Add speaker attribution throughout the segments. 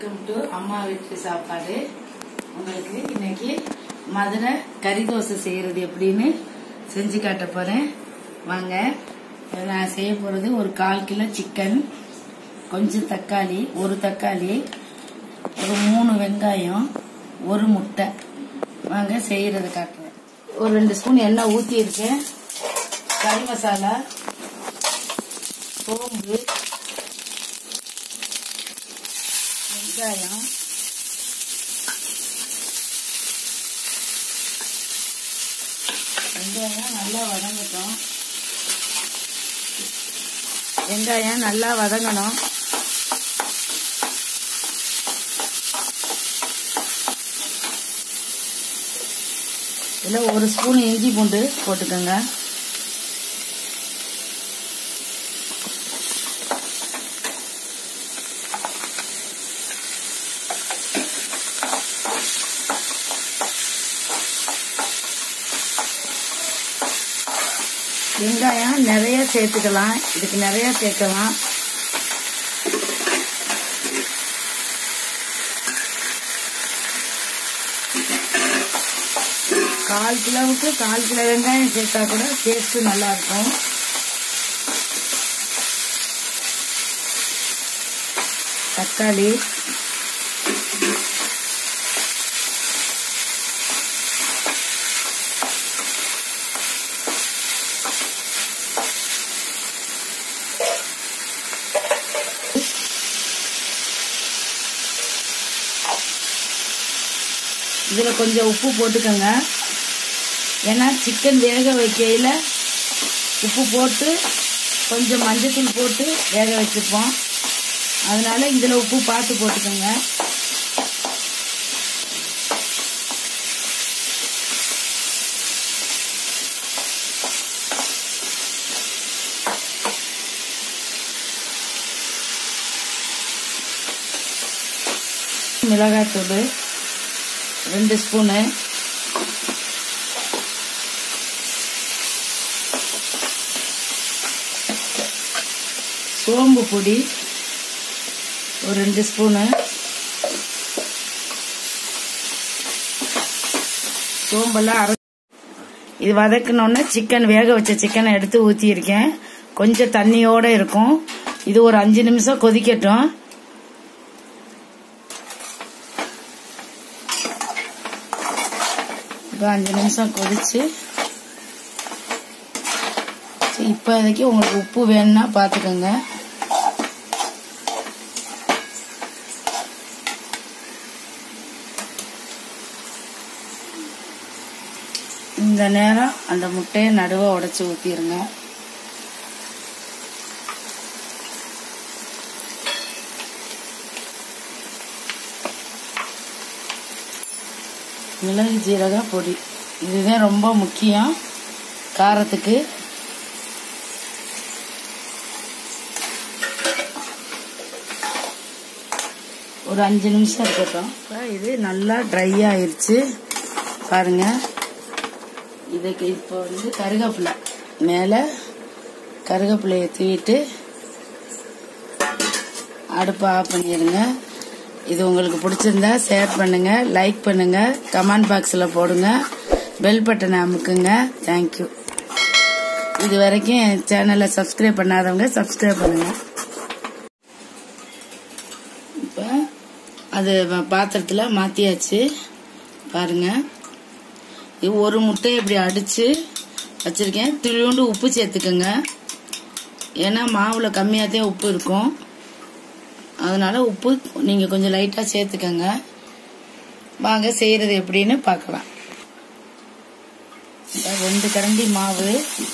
Speaker 1: Welcome to அம்மா வீட்டு சாப்பாடு உங்களுக்கு இன்னைக்கு மதுரை கறி தோசை செய்யறது எப்படின்னு செஞ்சு காட்ட போறேன் வாங்க இதை நான் செய்ய போறது ஒரு கால் கிலோ சிக்கன் கொஞ்சம் தக்காளி ஒரு தக்காளி ஒரு மூணு வெங்காயம் ஒரு முட்டை வாங்க செய்யறது காட்டுறேன் ஒரு ரெண்டு ஸ்பூன் எண்ணெய் ஊற்றி இருக்கேன் கறி மசாலா சோம்பு வெங்காயம் வெங்காயம் நல்லா வதங்கட்டும் வெங்காயம் நல்லா வதங்கணும் இதில் ஒரு ஸ்பூன் இஞ்சி பூண்டு போட்டுக்கோங்க வெங்காயம் நிறைய சேர்த்துக்கலாம் இதுக்கு நிறைய சேர்க்கலாம் கால் கிலோவுக்கு கால் கிலோ வெங்காயம் சேர்த்தா கூட டேஸ்ட் நல்லா இருக்கும் தக்காளி இதில் கொஞ்சம் உப்பு போட்டுக்கோங்க ஏன்னா சிக்கன் வேக வைக்கையில் உப்பு போட்டு கொஞ்சம் மஞ்சத்தூள் போட்டு வேக வச்சுப்போம் அதனால இதில் உப்பு பார்த்து போட்டுக்கோங்க மிளகாத்தூள் ரெண்டு ஸ்பூனு சோம்பு பொடி ஒரு ரெண்டு ஸ்பூனு சோம்பெல்லாம் அரை இது வதக்கினோடனே சிக்கன் வேக வச்ச சிக்கனை எடுத்து ஊற்றியிருக்கேன் கொஞ்சம் தண்ணியோட இருக்கும் இது ஒரு அஞ்சு நிமிஷம் கொதிக்கட்டும் இப்போ அஞ்சு நிமிஷம் கொதிச்சு இப்போதைக்கு உங்களுக்கு உப்பு வேணும்னா பார்த்துக்கோங்க இந்த நேரம் அந்த முட்டையை நடுவை உடைச்சி ஊற்றிடுங்க மிளகு ஜீரக பொடி இதுதான் ரொம்ப முக்கியம் காரத்துக்கு ஒரு அஞ்சு நிமிஷம் இருக்கட்டும் இப்போ இது நல்லா ட்ரை ஆயிருச்சு பாருங்க இதுக்கு இப்போ வந்து கருவேப்பிலை மேலே கருவேப்பிலையை தூவிட்டு அடுப்பை ஆஃப் பண்ணிடுங்க இது உங்களுக்கு பிடிச்சிருந்தா ஷேர் பண்ணுங்க லைக் பண்ணுங்க கமெண்ட் பாக்ஸில் போடுங்க பெல் பட்டனை அமுக்குங்க தேங்க்யூ இது வரைக்கும் என் சேனலை சப்ஸ்கிரைப் பண்ணாதவங்க சப்ஸ்கிரைப் பண்ணுங்க இப்போ அது பாத்திரத்தில் மாற்றியாச்சு பாருங்க இது ஒரு முட்டையை இப்படி அடித்து வச்சுருக்கேன் துளியோண்டு உப்பு சேர்த்துக்கோங்க ஏன்னா மாவில் கம்மியாகத்தே உப்பு இருக்கும் அதனால உப்பு நீங்கள் கொஞ்சம் லைட்டாக சேர்த்துக்கோங்க வாங்க செய்கிறது எப்படின்னு பார்க்கலாம் ரெண்டு கரண்டி மாவு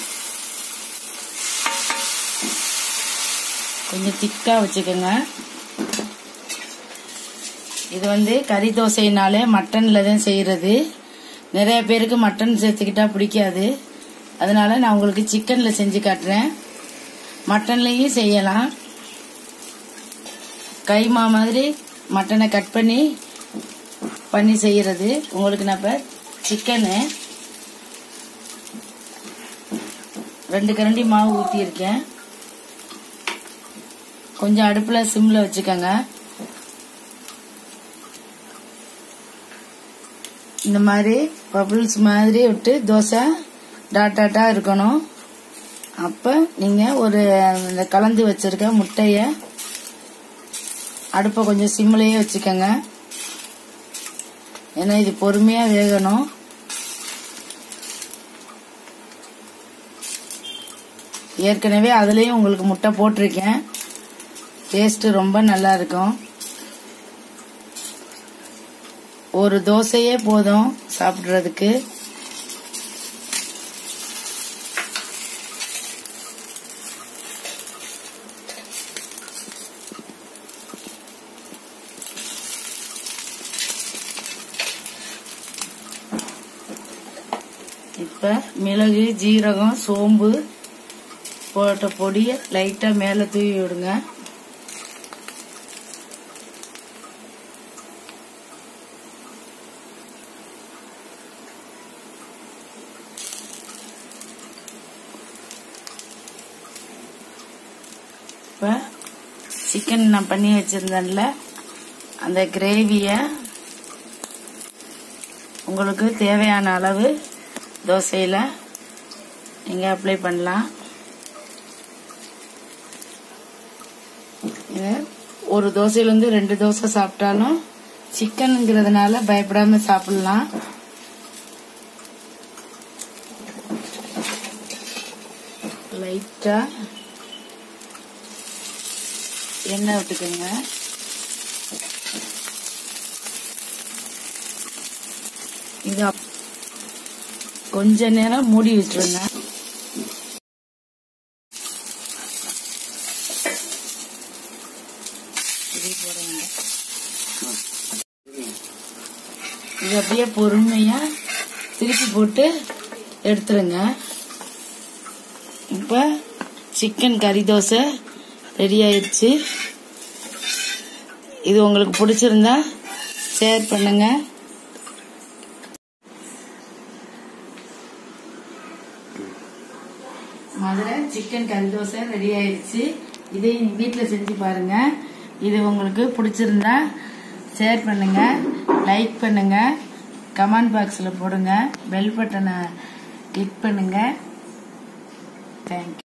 Speaker 1: கொஞ்சம் திக்காக வச்சுக்கோங்க இது வந்து கறி தோசைனாலே மட்டனில் தான் செய்கிறது நிறைய பேருக்கு மட்டன் சேர்த்துக்கிட்டா பிடிக்காது அதனால நான் உங்களுக்கு சிக்கனில் செஞ்சு காட்டுறேன் மட்டன்லேயும் செய்யலாம் கைமா மாதிரி மட்டனை கட் பண்ணி பண்ணி செய்யறது உங்களுக்கு நான் இப்போ சிக்கனு ரெண்டு கரண்டி மாவு ஊற்றியிருக்கேன் கொஞ்சம் அடுப்பில் சிம்மில் வச்சுக்கோங்க இந்த மாதிரி பபிள்ஸ் மாதிரி விட்டு தோசை டாட் டாட்டா இருக்கணும் அப்ப நீங்க ஒரு இந்த கலந்து வச்சிருக்க முட்டைய அடுப்பை கொஞ்சம் சிம்மிலேயே வச்சுக்கோங்க ஏன்னா இது பொறுமையா வேகணும் ஏற்கனவே அதுலயும் உங்களுக்கு முட்டை போட்டிருக்கேன் டேஸ்ட் ரொம்ப நல்லா இருக்கும் ஒரு தோசையே போதும் சாப்பிடுறதுக்கு இப்ப மிளகு ஜீரகம் சோம்பு போட்ட பொடியை லைட்டா மேல தூவி விடுங்க இப்போ சிக்கன் நான் பண்ணி வச்சிருந்தேன்ல அந்த கிரேவிய உங்களுக்கு தேவையான அளவு தோசையில் நீங்கள் அப்ளை பண்ணலாம் இது ஒரு தோசையிலேருந்து ரெண்டு தோசை சாப்பிட்டாலும் சிக்கனுங்கிறதுனால பயப்படாம சாப்பிடலாம் லைட்டா எண்ணெய் விட்டுக்கோங்க இது அப்- கொஞ்ச நேரம் மூடி விட்டுருங்க இது போட வேண்டாம். இது அப்படியே பொறுமையா திருப்பி போட்டு எடுத்துருங்க இப்ப சிக்கன் கறி தோசை ரெடி ஆயிடுச்சு இது உங்களுக்கு பிடிச்சிருந்தா ஷேர் பண்ணுங்க மதுரை சிக்கன் கறி தோசை ரெடி ஆயிடுச்சு இதை வீட்டில் செஞ்சு பாருங்க இது உங்களுக்கு பிடிச்சிருந்தா ஷேர் பண்ணுங்க லைக் பண்ணுங்க கமெண்ட் பாக்ஸில் போடுங்க பெல் பட்டனை கிளிக் பண்ணுங்க தேங்க்யூ